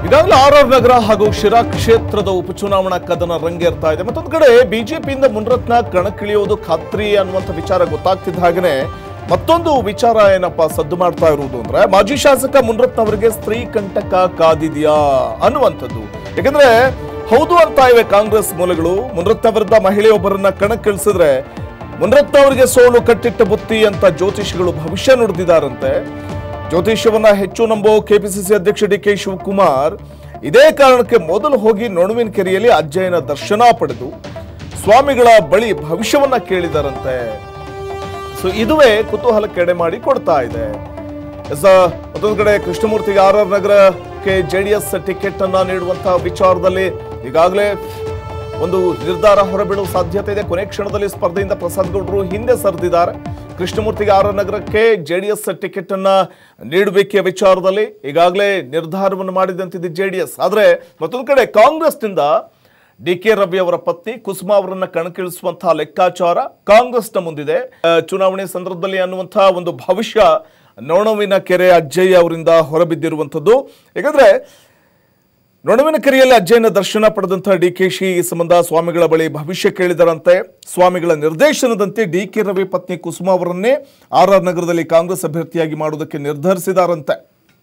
ಈಗಾಗಲೇ R R ನಗರ ಹಾಗೂ ಶಿರಾ ಕ್ಷೇತ್ರದ ಉಪಚುನಾವಣಾ ಕದನ ರಂಗೇರ್ತಾ ಇದೆ ಮತ್ತೊಂದು ಕಡೆ ಬಿಜೆಪಿಯಿಂದ ಮುನ್ರತ್ನ ಕಣಕ್ಕಿಳಿಯೋದು ಖಾತ್ರಿ ಅನ್ನುವಂಥ ವಿಚಾರ ಗೊತ್ತಾಗ್ತಿದ್ದ ಹಾಗೇನೆ ಮತ್ತೊಂದು ವಿಚಾರ ಏನಪ್ಪ ಸದ್ದು ಮಾಡ್ತಾ ಇರುವುದು ಅಂದ್ರೆ ಮಾಜಿ ಶಾಸಕ ಮುನ್ರತ್ನ ಅವರಿಗೆ ಸ್ತ್ರೀ ಕಂಟಕ ಕಾದಿದೆಯಾ ಅನ್ನುವಂಥದ್ದು ಯಾಕಂದ್ರೆ ಹೌದು ಅಂತ ಇವೆ ಕಾಂಗ್ರೆಸ್ ಮೂಲಗಳು ಮುನ್ರತ್ನ ವಿರುದ್ಧ ಮಹಿಳೆಯೊಬ್ಬರನ್ನ ಕಣಕ್ಕಿಳಿಸಿದ್ರೆ ಮುನ್ರತ್ನ ಅವರಿಗೆ ಸೋಲು ಕಟ್ಟಿಟ್ಟ ಬುತ್ತಿ ಅಂತ ಜ್ಯೋತಿಷಿಗಳು ಭವಿಷ್ಯ ನುಡಿದಿದ್ದಾರಂತೆ ಜ್ಯೋತಿಷ್ಯವನ್ನ ಹೆಚ್ಚು ನಂಬೋ ಕೆಪಿಸಿಸಿ ಅಧ್ಯಕ್ಷ ಡಿ ಕೆ ಶಿವಕುಮಾರ್ ಇದೇ ಕಾರಣಕ್ಕೆ ಮೊದಲು ಹೋಗಿ ನೊಣವಿನ ಕೆರೆಯಲ್ಲಿ ಅಜ್ಜಯ್ಯನ ದರ್ಶನ ಪಡೆದು ಸ್ವಾಮಿಗಳ ಬಳಿ ಭವಿಷ್ಯವನ್ನ ಕೇಳಿದಾರಂತೆ ಸೊ ಇದುವೇ ಕುತೂಹಲಕ್ಕೆ ಎಡೆ ಮಾಡಿ ಕೊಡ್ತಾ ಇದೆ ಎಸ್, ಆ, ಮತ್ತೊಂದು ಕಡೆ ಕೃಷ್ಣಮೂರ್ತಿಗೆ ಆರ್ ಆರ್ ನಗರಕ್ಕೆ ಜೆಡಿಎಸ್ ಟಿಕೆಟ್ ಅನ್ನ ನೀಡುವಂತಹ ವಿಚಾರದಲ್ಲಿ ಈಗಾಗಲೇ ಒಂದು ನಿರ್ಧಾರ ಹೊರಬೀಳುವ ಸಾಧ್ಯತೆ ಇದೆ ಕೊನೆ ಕ್ಷಣದಲ್ಲಿ ಸ್ಪರ್ಧೆಯಿಂದ ಪ್ರಸಾದ್ ಗೌಡರು ಹಿಂದೆ ಸರಿದಿದ್ದಾರೆ ಕೃಷ್ಣಮೂರ್ತಿಗೆ ಆರ್ ಆರ್ ನಗರಕ್ಕೆ ಜೆಡಿಎಸ್ ಟಿಕೆಟ್ ಅನ್ನ ನೀಡಬೇಕೆಯ ವಿಚಾರದಲ್ಲಿ ಈಗಾಗಲೇ ನಿರ್ಧಾರವನ್ನು ಮಾಡಿದಂತಿದೆ ಜೆಡಿಎಸ್ ಆದ್ರೆ ಮತ್ತೊಂದು ಕಡೆ ಕಾಂಗ್ರೆಸ್ನಿಂದ ಡಿ ಕೆ ರವಿ ಅವರ ಪತ್ನಿ ಕುಸುಮಾ ಅವರನ್ನ ಕಣಕ್ಕಿಳಿಸುವಂತಹ ಲೆಕ್ಕಾಚಾರ ಕಾಂಗ್ರೆಸ್ನ ಮುಂದಿದೆ ಆ, ಚುನಾವಣೆ ಸಂದರ್ಭದಲ್ಲಿ ಅನ್ನುವಂತಹ ಒಂದು ಭವಿಷ್ಯ ನೊಣವಿನ ಕೆರೆ ಅಜ್ಜಯ್ಯ ಅವರಿಂದ ಹೊರಬಿದ್ದಿರುವಂಥದ್ದು ಯಾಕಂದ್ರೆ ನೊಣವಿನ ಕೆರೆಯಲ್ಲಿ ಅಜ್ಜಯ್ಯನ ದರ್ಶನ ಪಡೆದಂತಹ ಡಿ ಕೆ ಶಿ ಈ ಸಂಬಂಧ ಸ್ವಾಮಿಗಳ ಬಳಿ ಭವಿಷ್ಯ ಕೇಳಿದರಂತೆ ಸ್ವಾಮಿಗಳ ನಿರ್ದೇಶನದಂತೆ ಡಿ ಕೆ ರವಿ ಪತ್ನಿ ಕುಸುಮಾ ಅವರನ್ನೇ ಆರ್ ಆರ್ ನಗರದಲ್ಲಿ ಕಾಂಗ್ರೆಸ್ ಅಭ್ಯರ್ಥಿಯಾಗಿ ಮಾಡುವುದಕ್ಕೆ ನಿರ್ಧರಿಸಿದಾರಂತೆ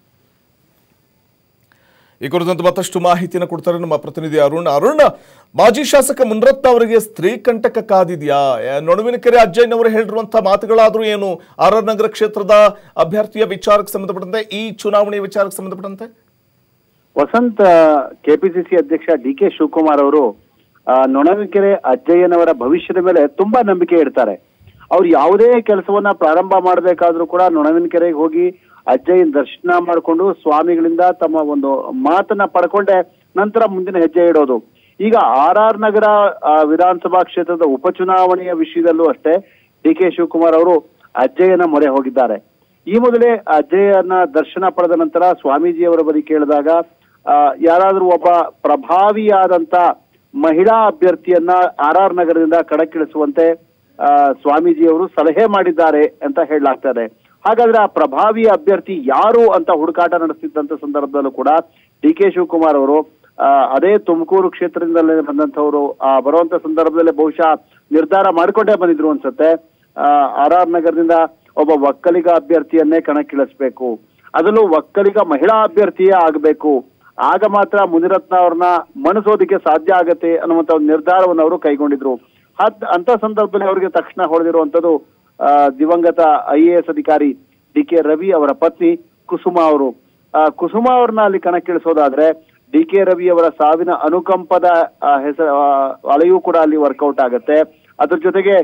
ಈ ಕುರಿತಂತೆ ಮತ್ತಷ್ಟು ಮಾಹಿತಿಯನ್ನು ಕೊಡ್ತಾರೆ ನಮ್ಮ ಪ್ರತಿನಿಧಿ ಅರುಣ್ ಅರುಣ್ ಮಾಜಿ ಶಾಸಕ ಮುನ್ರತ್ನ ಅವರಿಗೆ ಸ್ತ್ರೀ ಕಂಟಕ ಕಾದಿದ್ಯಾ ಏ, ನೊಣವಿನಕೆರೆ ಅಜ್ಜಯ್ಯನವರು ಹೇಳಿರುವಂತಹ ಮಾತುಗಳಾದ್ರೂ ಏನು ಆರ್ ಆರ್ ನಗರ ಕ್ಷೇತ್ರದ ಅಭ್ಯರ್ಥಿಯ ವಿಚಾರಕ್ಕೆ ಸಂಬಂಧಪಟ್ಟಂತೆ ಈ ಚುನಾವಣೆಯ ವಿಚಾರಕ್ಕೆ ಸಂಬಂಧಪಟ್ಟಂತೆ ವಸಂತ್ ಕೆಪಿಸಿಸಿ ಅಧ್ಯಕ್ಷ ಡಿ ಕೆ ಶಿವಕುಮಾರ್ ಅವರು ಆ, ನೊಣವಿಕೆರೆ ಅಜ್ಜಯ್ಯನವರ ಭವಿಷ್ಯದ ಮೇಲೆ ತುಂಬಾ ನಂಬಿಕೆ ಇಡ್ತಾರೆ ಅವ್ರು ಯಾವುದೇ ಕೆಲಸವನ್ನ ಪ್ರಾರಂಭ ಮಾಡಬೇಕಾದ್ರೂ ಕೂಡ ನೊಣವಿನಕೆರೆಗೆ ಹೋಗಿ ಅಜ್ಜಯ್ಯನ ದರ್ಶನ ಮಾಡಿಕೊಂಡು ಸ್ವಾಮಿಗಳಿಂದ ತಮ್ಮ ಒಂದು ಮಾತನ್ನ ಪಡ್ಕೊಂಡೆ ನಂತರ ಮುಂದಿನ ಹೆಜ್ಜೆ ಇಡೋದು ಈಗ ಆರ್ ಆರ್ ನಗರ ಆ, ವಿಧಾನಸಭಾ ಕ್ಷೇತ್ರದ ಉಪಚುನಾವಣೆಯ ವಿಷಯದಲ್ಲೂ ಅಷ್ಟೇ ಡಿ ಕೆ ಶಿವಕುಮಾರ್ ಅವರು ಅಜ್ಜಯ್ಯನ ಮೊರೆ ಹೋಗಿದ್ದಾರೆ ಈ ಮೊದಲೇ ಅಜ್ಜಯ್ಯನ ದರ್ಶನ ಪಡೆದ ನಂತರ ಸ್ವಾಮೀಜಿಯವರ ಬಳಿ ಕೇಳಿದಾಗ ಆ, ಯಾರಾದ್ರೂ ಒಬ್ಬ ಪ್ರಭಾವಿಯಾದಂತ ಮಹಿಳಾ ಅಭ್ಯರ್ಥಿಯನ್ನ ಆರ್ ಆರ್ ನಗರದಿಂದ ಕಣಕ್ಕಿಳಿಸುವಂತೆ ಆ, ಸ್ವಾಮೀಜಿಯವರು ಸಲಹೆ ಮಾಡಿದ್ದಾರೆ ಅಂತ ಹೇಳಲಾಗ್ತದೆ ಹಾಗಾದ್ರೆ ಆ ಪ್ರಭಾವಿ ಅಭ್ಯರ್ಥಿ ಯಾರು ಅಂತ ಹುಡುಕಾಟ ನಡೆಸ್ತಿದ್ದಂತ ಸಂದರ್ಭದಲ್ಲೂ ಕೂಡ ಡಿ ಕೆ ಶಿವಕುಮಾರ್ ಅವರು ಆ, ಅದೇ ತುಮಕೂರು ಕ್ಷೇತ್ರದಿಂದಲೇ ಬಂದಂತವರು ಆ ಬರುವಂತ ಸಂದರ್ಭದಲ್ಲಿ ಬಹುಶಃ ನಿರ್ಧಾರ ಮಾಡಿಕೊಂಡೇ ಬಂದಿದ್ರು ಅನ್ಸುತ್ತೆ ಆರ್ ಆರ್ ನಗರದಿಂದ ಒಬ್ಬ ಒಕ್ಕಲಿಗ ಅಭ್ಯರ್ಥಿಯನ್ನೇ ಕಣಕ್ಕಿಳಿಸ್ಬೇಕು ಅದರಲ್ಲೂ ಒಕ್ಕಲಿಗ ಮಹಿಳಾ ಅಭ್ಯರ್ಥಿಯೇ ಆಗಬೇಕು ಆಗ ಮಾತ್ರ ಮುನಿರತ್ನ ಅವ್ರನ್ನ ಮಣಿಸೋದಕ್ಕೆ ಸಾಧ್ಯ ಆಗತ್ತೆ ಅನ್ನುವಂತ ಒಂದು ನಿರ್ಧಾರವನ್ನು ಅವರು ಕೈಗೊಂಡಿದ್ರು ಅದ್ ಅಂತ ಸಂದರ್ಭದಲ್ಲಿ ಅವರಿಗೆ ತಕ್ಷಣ ಹೊಡೆದಿರುವಂತದ್ದು ಆ, ದಿವಂಗತ ಐ ಎ ಎಸ್ ಅಧಿಕಾರಿ ಡಿ ಕೆ ರವಿ ಅವರ ಪತ್ನಿ ಕುಸುಮಾ ಅವರು ಆ, ಕುಸುಮಾ ಅವ್ರನ್ನ ಅಲ್ಲಿ ಕಣಕ್ಕಿಳಿಸೋದಾದ್ರೆ ಡಿ ಕೆ ರವಿ ಅವರ ಸಾವಿನ ಅನುಕಂಪದ ಹೆಸರು ಅಲೆಯೂ ಕೂಡ ಅಲ್ಲಿ ವರ್ಕೌಟ್ ಆಗುತ್ತೆ ಅದ್ರ ಜೊತೆಗೆ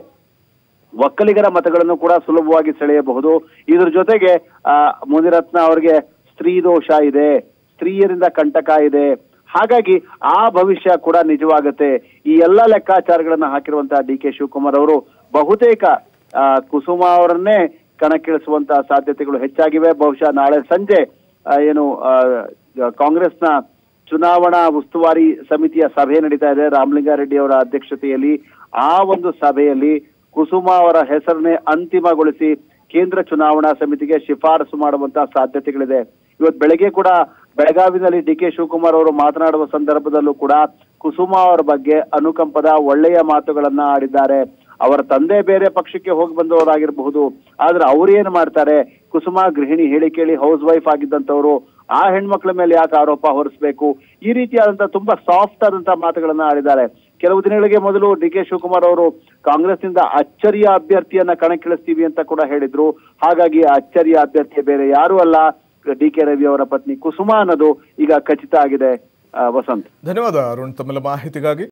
ಒಕ್ಕಲಿಗರ ಮತಗಳನ್ನು ಕೂಡ ಸುಲಭವಾಗಿ ಸೆಳೆಯಬಹುದು ಇದ್ರ ಜೊತೆಗೆ ಆ ಮುನಿರತ್ನ ಅವರಿಗೆ ಸ್ತ್ರೀ ದೋಷ ಇದೆ ಸ್ತ್ರೀಯರಿಂದ ಕಂಟಕ ಇದೆ ಹಾಗಾಗಿ ಆ ಭವಿಷ್ಯ ಕೂಡ ನಿಜವಾಗುತ್ತೆ ಈ ಎಲ್ಲ ಲೆಕ್ಕಾಚಾರಗಳನ್ನ ಹಾಕಿರುವಂತಹ ಡಿ ಕೆ ಶಿವಕುಮಾರ್ ಅವರು ಬಹುತೇಕ ಆ, ಕುಸುಮಾ ಅವರನ್ನೇ ಕಣಕ್ಕಿಳಿಸುವಂತಹ ಸಾಧ್ಯತೆಗಳು ಹೆಚ್ಚಾಗಿವೆ ಬಹುಶಃ ನಾಳೆ ಸಂಜೆ ಆ, ಏನು ಆ, ಕಾಂಗ್ರೆಸ್ನ ಚುನಾವಣಾ ಉಸ್ತುವಾರಿ ಸಮಿತಿಯ ಸಭೆ ನಡೀತಾ ಇದೆ ರಾಮಲಿಂಗಾರೆಡ್ಡಿ ಅವರ ಅಧ್ಯಕ್ಷತೆಯಲ್ಲಿ ಆ ಒಂದು ಸಭೆಯಲ್ಲಿ ಕುಸುಮಾ ಅವರ ಹೆಸರನ್ನೇ ಅಂತಿಮಗೊಳಿಸಿ ಕೇಂದ್ರ ಚುನಾವಣಾ ಸಮಿತಿಗೆ ಶಿಫಾರಸು ಮಾಡುವಂತಹ ಸಾಧ್ಯತೆಗಳಿದೆ ಇವತ್ತು ಬೆಳಗ್ಗೆ ಕೂಡ ಬೆಳಗಾವಿನಲ್ಲಿ ಡಿ ಕೆ ಶಿವಕುಮಾರ್ ಅವರು ಮಾತನಾಡುವ ಸಂದರ್ಭದಲ್ಲೂ ಕೂಡ ಕುಸುಮಾ ಅವರ ಬಗ್ಗೆ ಅನುಕಂಪದ ಒಳ್ಳೆಯ ಮಾತುಗಳನ್ನ ಆಡಿದ್ದಾರೆ ಅವರ ತಂದೆ ಬೇರೆ ಪಕ್ಷಕ್ಕೆ ಹೋಗಿ ಬಂದವರಾಗಿರಬಹುದು ಆದ್ರೆ ಅವ್ರೇನ್ ಮಾಡ್ತಾರೆ ಕುಸುಮಾ ಗೃಹಿಣಿ ಹೇಳಿ ಕೇಳಿ ಹೌಸ್ ವೈಫ್ ಆಗಿದ್ದಂತವ್ರು ಆ ಹೆಣ್ಮಕ್ಳ ಮೇಲೆ ಯಾಕೆ ಆರೋಪ ಹೊರಿಸಬೇಕು ಈ ರೀತಿಯಾದಂತಹ ತುಂಬಾ ಸಾಫ್ಟ್ ಆದಂತಹ ಮಾತುಗಳನ್ನ ಆಡಿದ್ದಾರೆ ಕೆಲವು ದಿನಗಳಿಗೆ ಮೊದಲು ಡಿ ಕೆ ಶಿವಕುಮಾರ್ ಅವರು ಕಾಂಗ್ರೆಸ್ನಿಂದ ಅಚ್ಚರಿಯ ಅಭ್ಯರ್ಥಿಯನ್ನ ಕಣಕ್ಕಿಳಿಸ್ತೀವಿ ಅಂತ ಕೂಡ ಹೇಳಿದ್ರು ಹಾಗಾಗಿ ಆ ಅಚ್ಚರಿಯ ಅಭ್ಯರ್ಥಿ ಬೇರೆ ಯಾರು ಅಲ್ಲ ಡಿ ಕೆ ರವಿ ಅವರ ಪತ್ನಿ ಕುಸುಮಾ ಅನ್ನೋದು ಈಗ ಖಚಿತ ಆಗಿದೆ ಆ, ವಸಂತ್ ಧನ್ಯವಾದ ಅರುಣ್ ತಮ್ಮೆಲ್ಲ ಮಾಹಿತಿಗಾಗಿ